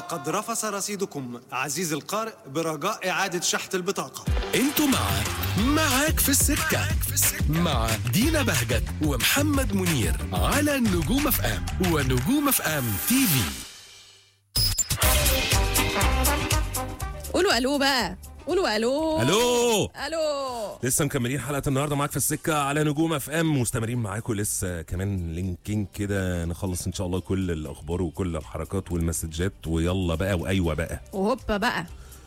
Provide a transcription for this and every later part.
لقد رفس رصيدكم عزيز القارئ برجاء إعادة شحن البطاقة انتوا مع معاك في السكة مع دينا بهجت ومحمد منير على نجوم اف ام ونجوم اف ام تي في قولوا الو بقى قولوا الو الو الو لسه مكملين حلقه النهارده معاك في السكه على نجوم اف ام مستمرين معاكم لسه كمان لينكين كده نخلص ان شاء الله كل الاخبار وكل الحركات والمسجات ويلا بقى وايوه بقى وهوبا بقى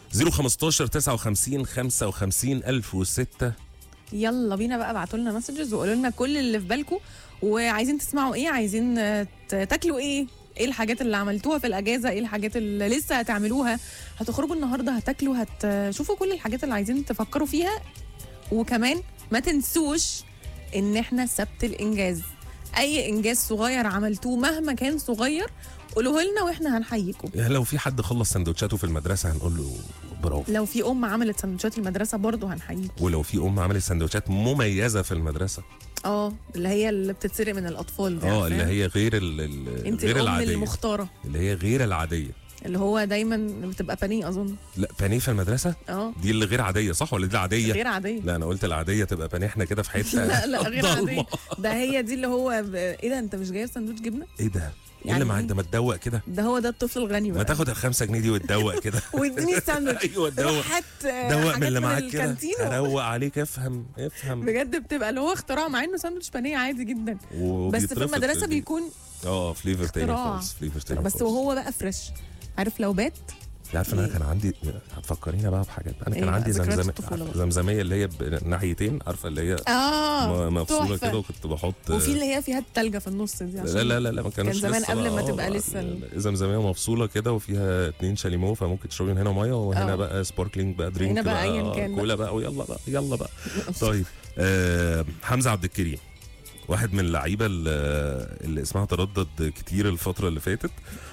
015 59 55 1006 يلا بينا بقى ابعتوا لنا مسجز وقولوا لنا كل اللي في بالكم وعايزين تسمعوا ايه عايزين آه، ت- تاكلوا ايه ايه الحاجات اللي عملتوها في الاجازه ايه الحاجات اللي لسه هتعملوها هتخرجوا النهارده هتاكلوا هتشوفوا كل الحاجات اللي عايزين تفكروا فيها وكمان ما تنسوش ان احنا سبت الانجاز اي انجاز صغير عملتوه مهما كان صغير قولوه لنا واحنا هنحييكم يعني لو في حد خلص سندوتشاته في المدرسه هنقول له برافو لو في ام عملت سندوتشات المدرسه برضه هنحييكم ولو في ام عملت سندوتشات مميزه في المدرسه اه اللي هي اللي بتتسرق من الاطفال دي اه عارفاها؟ اللي هي غير ال ال انت غير الام العاديه المختاره اللي هي غير العاديه اللي هو دايما بتبقى بانيه اظن لا بانيه في المدرسه اه دي اللي غير عاديه صح ولا دي العاديه غير عاديه لا انا قلت العاديه تبقى بانيه احنا كده في حته لا لا غير ضلمة. عاديه ده هي دي اللي هو ب... ايه ده انت مش جايب سندوتش جبنه ايه ده؟ ايه يعني اللي معاك إيه؟ ده ما تدوق كده؟ ده هو ده الطفل الغني ما بقى تاخد الخمسة جنيه دي وتدوق كده واديني الساندوتش ايوه تدوق روح هات آه، دوق من حاجات اللي معاك كده الكانتين و- اروق عليك افهم افهم بجد بتبقى اللي هو اختراع مع انه ساندوتش بانيه عادي جدا بس في وبيترفض المدرسه ال- بيكون اه فليفر تاني اختراع. خالص فليفر تاني بس خالص. وهو بقى فريش عارف لو بات انت عارف ان انا كان عندي هتفكرينا بقى بحاجات انا كان إيه عندي بقى؟ ذكريات زمزمه الطفولة بقى. زمزميه اللي هي بناحيتين عارفه اللي هي اه م- مفصوله تحفة. كده وكنت بحط وفي اللي هي فيها التلجه في النص دي عشان لا لا لا لا ما كانش زمان لسه قبل ما بقى- تبقى آه، لسه ال- زمزميه مفصوله كده وفيها اتنين شاليمو فممكن تشربي من هنا ميه وهنا آه. بقى سباركلينج بقى درينك هنا بقى أياً كان بقى. كولا بقى ويلا بقى يلا بقى طيب آه حمزه عبد الكريم واحد من اللعيبه اللي اللي اسمها تردد كتير الفتره اللي فاتت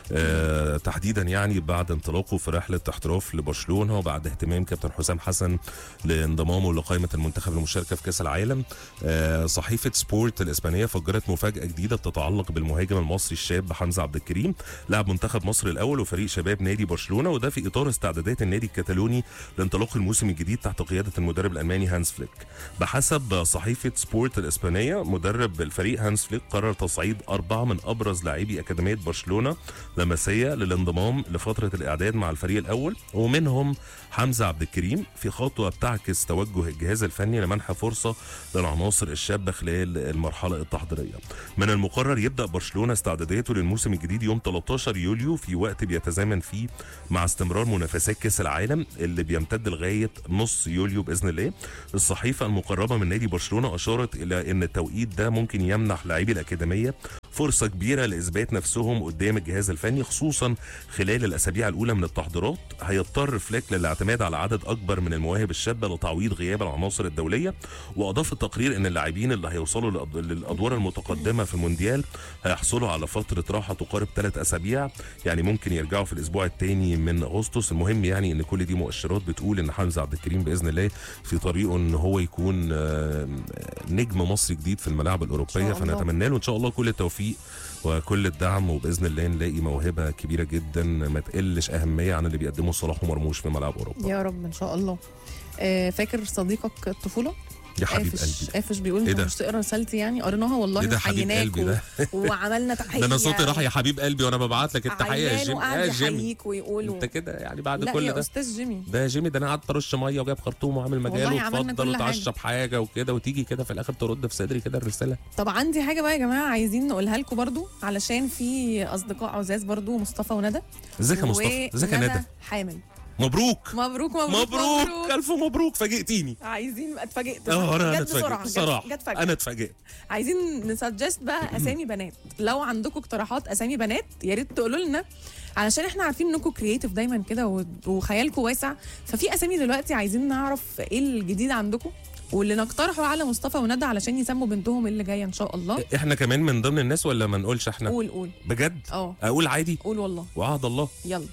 آه تحديدا يعني بعد انطلاقه في رحله احتراف لبرشلونه وبعد اهتمام كابتن حسام حسن لانضمامه لقائمه المنتخب للمشاركه في كاس العالم آه صحيفه سبورت الاسبانيه فجرت مفاجاه جديده بتتعلق بالمهاجم المصري الشاب حمزه عبد الكريم لاعب منتخب مصر الاول وفريق شباب نادي برشلونه وده في اطار استعدادات النادي الكتالوني لانطلاق الموسم الجديد تحت قياده المدرب الالماني هانس فليك بحسب صحيفه سبورت الاسبانيه مدرب الفريق هانس فليك قرر تصعيد اربعه من ابرز لاعبي اكاديميه برشلونه لمسيه للانضمام لفتره الاعداد مع الفريق الاول ومنهم حمزه عبد الكريم في خطوه بتعكس توجه الجهاز الفني لمنح فرصه للعناصر الشابه خلال المرحله التحضيريه. من المقرر يبدا برشلونه استعداداته للموسم الجديد يوم 13 يوليو في وقت بيتزامن فيه مع استمرار منافسات كاس العالم اللي بيمتد لغايه نص يوليو باذن الله. الصحيفه المقربه من نادي برشلونه اشارت الى ان التوقيت ده ممكن يمنح لاعبي الاكاديميه فرصه كبيره لاثبات نفسهم قدام الجهاز الفني خصوصا خلال الاسابيع الاولى من التحضيرات هيضطر فليك للاعتماد على عدد اكبر من المواهب الشابه لتعويض غياب العناصر الدوليه واضاف التقرير ان اللاعبين اللي هيوصلوا للأد- للادوار المتقدمه في المونديال هيحصلوا على فتره راحه تقارب ثلاث اسابيع يعني ممكن يرجعوا في الاسبوع الثاني من اغسطس المهم يعني ان كل دي مؤشرات بتقول ان حمزه عبد الكريم باذن الله في طريقه ان هو يكون آه، نجم مصري جديد في الملاعب الاوروبيه الله. فنتمنى له ان شاء الله كل التوفيق وكل الدعم وباذن الله نلاقي موهبه كبيره جدا ما تقلش اهميه عن اللي بيقدمه صلاح ومرموش في ملاعب اوروبا يا رب ان شاء الله آه، فاكر صديقك الطفوله يا حبيب قافش قلبي قافش بيقول إيه انت ده؟ مش تقرا رسالتي يعني قريناها والله إيه ده حبيب وحييناك قلبي و- ده؟ وعملنا تحيه ده انا صوتي راح يا حبيب قلبي وانا ببعت لك التحيه يا عيان جيمي وقعد يا جيمي يحييك ويقول انت كده يعني بعد لا كل يا ده استاذ جيمي ده يا جيمي ده انا قعدت ارش ميه وجايب خرطوم وعامل مجال والله عملنا وتفضل كل وتعشى حاجة. بحاجه وكده وتيجي كده في الاخر ترد في صدري كده الرساله طب عندي حاجه بقى يا جماعه عايزين نقولها لكم برضو علشان في اصدقاء عزاز برضو مصطفى وندى ازيك يا مصطفى ازيك يا وندى ندى حامل مبروك مبروك مبروك مبروك الف مبروك فاجئتيني عايزين اتفاجئت اه انا جت اتفاجئت بسرعه بصراحه جت- جت فجأة. انا اتفاجئت عايزين نسجست بقى اسامي بنات لو عندكم اقتراحات اسامي بنات يا ريت تقولوا لنا علشان احنا عارفين انكم كرييتيف دايما كده و- وخيالكم واسع ففي اسامي دلوقتي عايزين نعرف ايه الجديد عندكم واللي نقترحه على مصطفى وندى علشان يسموا بنتهم اللي جايه ان شاء الله احنا كمان من ضمن الناس ولا ما نقولش احنا قول قول بجد اه اقول عادي قول والله وعهد الله يلا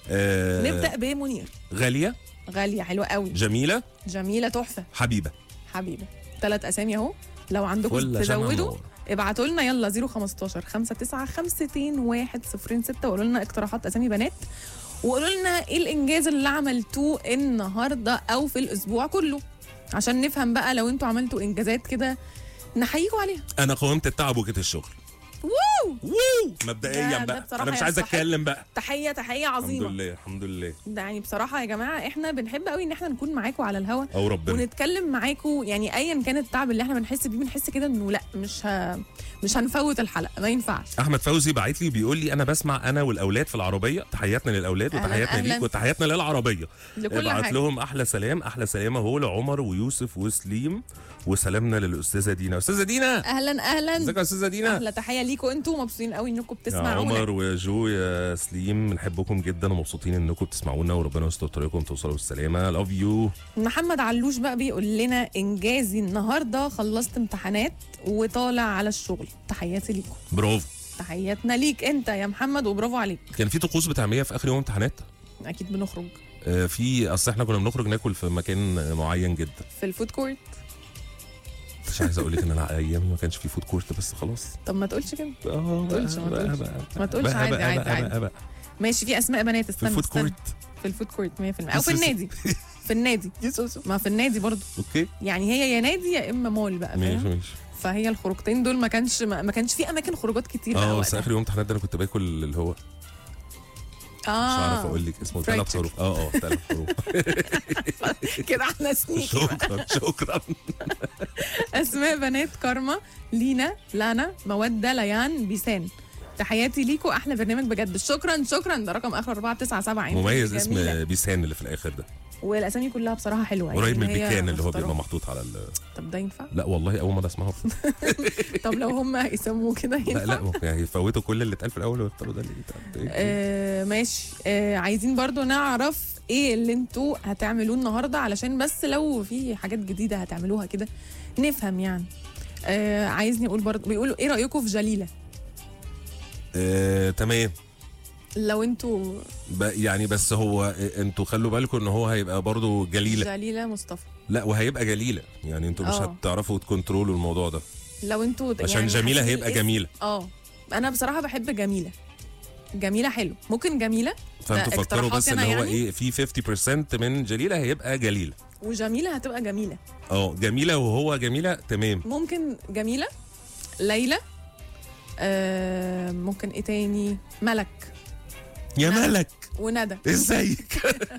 آه نبدا بمنير غاليه غاليه حلوه قوي جميله جميله تحفه حبيبه حبيبه ثلاث اسامي اهو لو عندكم فل شمع تزودوا منور. ابعتوا لنا يلا 015 59 52 1 06 وقولوا لنا اقتراحات اسامي بنات وقولوا لنا ايه الانجاز اللي عملتوه النهارده او في الاسبوع كله عشان نفهم بقى لو انتوا عملتوا انجازات كده نحييكم عليها انا قاومت التعب وجيت الشغل واو ووو ده- مبدئيا ده بقى بصراحة انا مش عايز يستحق. اتكلم بقى تحيه تحيه الحمد عظيمه لله الحمد لله ده يعني بصراحه يا جماعه احنا بنحب قوي ان احنا نكون معاكم على الهوا او ربنا ونتكلم معاكم يعني ايا كان التعب اللي احنا بنحس بيه بنحس كده انه لا مش ه... مش هنفوت الحلقه ما ينفعش احمد فوزي باعت لي بيقول لي انا بسمع انا والاولاد في العربيه تحياتنا للاولاد أهلاً، وتحياتنا أهلاً. ليك وتحياتنا للعربيه لكل ابعت حاجه لهم احلى سلام احلى سلام اهو لعمر ويوسف وسليم وسلامنا للاستاذه دينا استاذه دينا اهلا اهلا ازيك يا استاذه دينا احلى تحيه ليكم انتوا مبسوطين قوي انكم يا بتسمعونا عمر وجو يا سليم بنحبكم جدا ومبسوطين انكم بتسمعونا وربنا يستر طريقكم توصلوا بالسلامه لاف يو محمد علوش بقى بيقول لنا انجازي النهارده خلصت امتحانات وطالع على الشغل تحياتي ليكم برافو تحياتنا ليك انت يا محمد وبرافو عليك كان في طقوس بتعمليها في اخر يوم امتحانات اكيد بنخرج آه، في اصل احنا كنا بنخرج ناكل في مكان معين جدا في الفود كورت مش عايز اقول لك ان انا ايامي ما كانش في فود كورت بس خلاص طب ما تقولش كده اه تقولش، ما تقولش. ما تقولش بقى- عادي، بقى- عادي، بقى- عادي. بقى- بقى. ماشي في اسماء بنات في استنى الفود استنى. كورت في الفود كورت 100% او بس- في النادي في النادي ما في النادي برضو اوكي يعني هي يا نادي يا اما مول بقى ماشي فاهم ماشي فهي الخروجتين دول ما كانش ما, ما كانش في اماكن خروجات كتير بقى اه بس وقتها. اخر يوم امتحانات ده انا كنت باكل اللي هو مش عارف اقول لك اسمه Fried ثلاث chicken. حروف اه اه ثلاث حروف كده احنا سنيك شكرا شكرا اسماء بنات كارما لينا لانا موده ليان بيسان تحياتي ليكوا احلى برنامج بجد شكرا شكرا ده رقم اخر 497 مميز جميلة. اسم بيسان اللي في الاخر ده والاسامي كلها بصراحه حلوه قريب من يعني هي البيكان اللي هو مختارة. بيبقى محطوط على ال... طب ده ينفع لا والله اول مره اسمعه طب لو هم يسموه كده لا ينفع لا يعني يفوتوا كل اللي اتقال في الاول ويختاروا ده اللي اتقال. آه ماشي آه عايزين برضو نعرف ايه اللي انتوا هتعملوه النهارده علشان بس لو في حاجات جديده هتعملوها كده نفهم يعني آه عايزني اقول برضو بيقولوا ايه رايكم في جليله آه، تمام لو انتوا ب- يعني بس هو آه، انتوا خلوا بالكم ان هو هيبقى برضو جليله جليله مصطفى لا وهيبقى جليله يعني انتوا مش آه. هتعرفوا تكنترولوا الموضوع ده لو انتوا عشان يعني جميله حاسين هيبقى الاسم- جميله اه انا بصراحه بحب جميله جميله حلو ممكن جميله فانتوا ده فكروا بس ان اقتراحاتنا هو يعني؟ ايه في 50% من جليله هيبقى جليله وجميله هتبقى جميله اه جميله وهو جميله تمام ممكن جميله ليلى آه ممكن ايه تاني ملك يا نعم. ملك وندى ازيك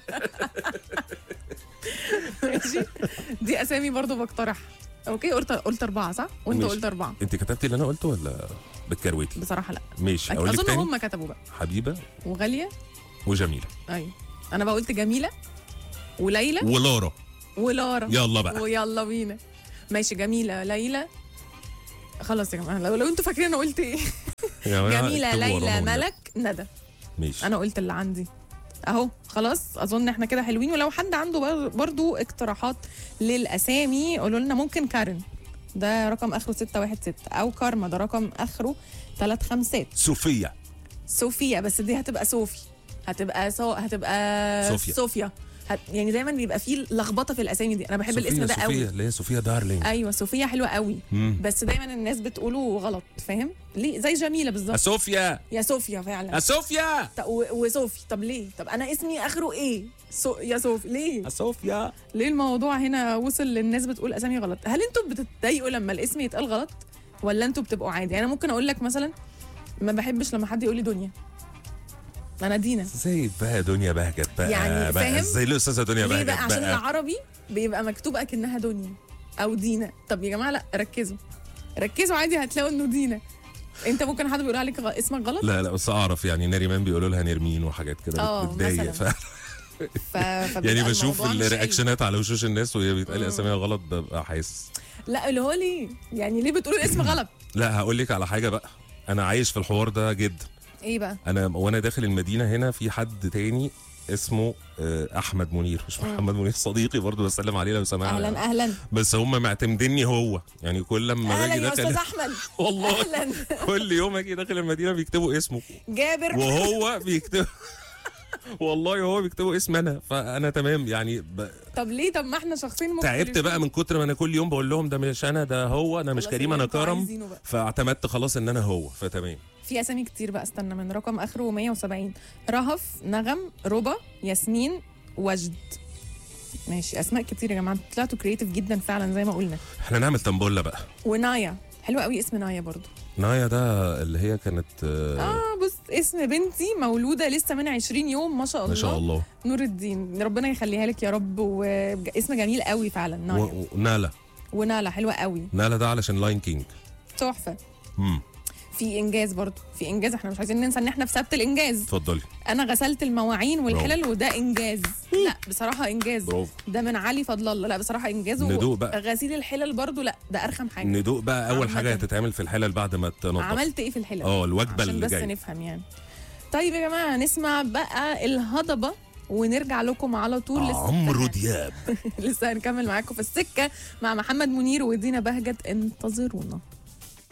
ماشي دي اسامي برضو بقترح اوكي قلت قلت اربعه صح وانت ماشي. قلت اربعه انت كتبتي اللي انا قلته ولا بالكرويتي بصراحه لا ماشي اقول لك اظن تاني هم كتبوا بقى حبيبه وغاليه وجميله ايوه انا بقى قلت جميله وليلى ولارا ولارا يلا بقى ويلا بينا ماشي جميله ليلى خلاص يا جماعه لو, لو انتوا فاكرين انا قلت ايه يا جماعة جميله اكتبوا ليلى ورانا والنبي. ملك ندى ماشي انا قلت اللي عندي اهو خلاص اظن احنا كده حلوين ولو حد عنده بر- برضو اقتراحات للاسامي قولوا لنا ممكن كارن ده رقم اخره 616 او كارما ده رقم اخره 3 خمسات صوفيا صوفيا بس دي هتبقى صوفي هتبقى سو... هتبقى صوفيا. صوفيا هت... يعني دايما بيبقى فيه لخبطه في الاسامي دي انا بحب صوفيا، الاسم ده صوفيا قوي اللي هي صوفيا دارلينج ايوه صوفيا حلوه قوي مم. بس دايما الناس بتقوله غلط فاهم ليه زي جميله بالظبط صوفيا يا صوفيا فعلا صوفيا طب و- وصوفي طب ليه طب انا اسمي اخره ايه سو... يا صوفي ليه صوفيا ليه الموضوع هنا وصل للناس بتقول اسامي غلط هل انتوا بتتضايقوا لما الاسم يتقال غلط ولا انتوا بتبقوا عادي يعني انا ممكن اقول لك مثلا ما بحبش لما حد يقول لي دنيا انا دينا ازاي بقى دنيا بهجت بقى يعني بقى فاهم؟ ازاي الاستاذه دنيا ليه بهجت بقى عشان بقى العربي بيبقى مكتوب اكنها دنيا او دينا طب يا جماعه لا ركزوا ركزوا عادي هتلاقوا انه دينا انت ممكن حد بيقول عليك غ... اسمك غلط لا لا بس اعرف يعني ناريمان بيقولوا لها نرمين وحاجات كده آه، بتضايق مثلاً. ف... ف... فبيبقى يعني بشوف الموضوع مش حلو. الرياكشنات على وشوش الناس وهي بيتقال اساميها غلط ببقى حاسس لا اللي هو ليه يعني ليه بتقولوا الاسم غلط لا هقول لك على حاجه بقى انا عايش في الحوار ده جدا ايه بقى انا وانا داخل المدينه هنا في حد تاني اسمه آه، احمد منير مش محمد منير صديقي برضو بسلم عليه لو سمعنا اهلا اهلا بس هم معتمديني هو يعني كل لما اهلا باجي يا استاذ داخل احمد والله اهلا كل يوم اجي داخل المدينه بيكتبوا اسمه جابر وهو بيكتب والله هو بيكتبوا اسم انا فانا تمام يعني ب... طب ليه طب ما احنا شخصين تعبت مختلفين. بقى من كتر ما انا كل يوم بقول لهم ده مش انا ده هو انا مش خلاص كريم اللي انا انتوا كرم عايزينه بقى. فاعتمدت خلاص ان انا هو فتمام في اسامي كتير بقى استنى من رقم اخره 170 رهف نغم ربا ياسمين وجد ماشي اسماء كتير يا جماعه طلعتوا كرييتيف جدا فعلا زي ما قلنا احنا نعمل تنبولة بقى ونايا حلوه قوي اسم نايا برضو نايا ده اللي هي كانت آه اه بص اسم بنتي مولوده لسه من 20 يوم ما شاء الله ما شاء الله نور الدين ربنا يخليها لك يا رب واسم جميل قوي فعلا نايا و- ونالا ونالا حلوه قوي نالا ده علشان لاين كينج تحفه امم في انجاز برضو في انجاز احنا مش عايزين ننسى ان احنا في سبت الانجاز اتفضلي انا غسلت المواعين والحلل وده انجاز لا بصراحه انجاز برافو ده من علي فضل الله لا بصراحه انجاز ندوق بقى. غسيل الحلل برضو لا ده ارخم حاجه ندوق بقى اول عامة. حاجه هتتعمل في الحلل بعد ما تنضف عملت ايه في الحلل اه الوجبه عشان اللي بس جايه نفهم يعني طيب يا جماعه نسمع بقى الهضبه ونرجع لكم على طول لسه- عمرو دياب لسه هنكمل معاكم في السكه مع محمد منير ودينا بهجت انتظرونا